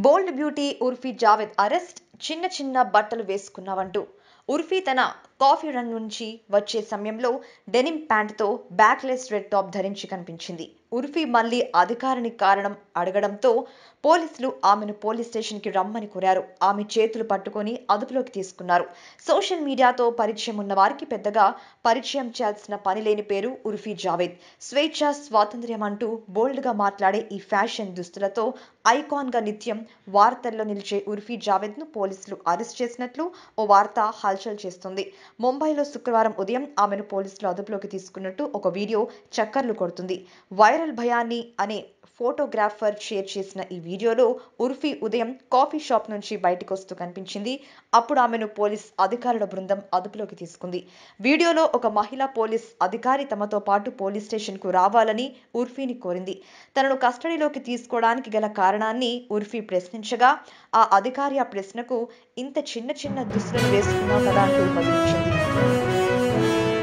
బోల్డ్ beauty Urfi Javed arrest చిన్న చిన్న బట్టలు వేసుకున్నావంటూ ఉర్ఫీ తన కాఫీ రన్ నుంచి వచ్చే సమయంలో డెనిమ్ ప్యాంటుతో బ్యాక్లెస్ రెడ్ టాప్ ధరించి కనిపించింది ఉర్ఫీ మళ్ళీ అధికారిని కారణం అడగడంతో పోలీసులు ఆమెను పోలీస్ స్టేషన్కి రమ్మని కోరారు ఆమె చేతులు పట్టుకొని అదుపులోకి తీసుకున్నారు సోషల్ మీడియాతో పరిచయం ఉన్న వారికి పెద్దగా పరిచయం చేయాల్సిన పని లేని పేరు ఉర్ఫీ జావేద్ స్వేచ్ఛ స్వాతంత్ర్యం అంటూ బోల్డ్గా మాట్లాడే ఈ ఫ్యాషన్ దుస్తులతో ఐకాన్గా నిత్యం వార్తల్లో నిలిచే ఉర్ఫీ జావేద్ను పోలీసులు అరెస్ట్ చేసినట్లు ఓ వార్త హల్చల్ చేస్తుంది ముంబైలో శుక్రవారం ఉదయం ఆమెను పోలీసులు అదుపులోకి తీసుకున్నట్టు ఒక వీడియో చక్కర్లు కొడుతుంది వైరల్ భయాన్ని అనే ఫోటోగ్రాఫర్ షేర్ చేసిన ఈ వీడియోలో ఉర్ఫీ ఉదయం కాఫీ షాప్ నుంచి బయటకు వస్తూ కనిపించింది అప్పుడు ఆమెను పోలీస్ అధికారుల బృందం అదుపులోకి తీసుకుంది వీడియోలో ఒక మహిళా పోలీస్ అధికారి తమతో పాటు పోలీస్ స్టేషన్కు రావాలని ఉర్ఫీని కోరింది తనను కస్టడీలోకి తీసుకోవడానికి గల కారణాన్ని ఉర్ఫీ ప్రశ్నించగా ఆ అధికారి ఆ ప్రశ్నకు ఇంత చిన్న చిన్న దుస్తులను వేసుకున్నావు కదా అంటూ బదిలించింది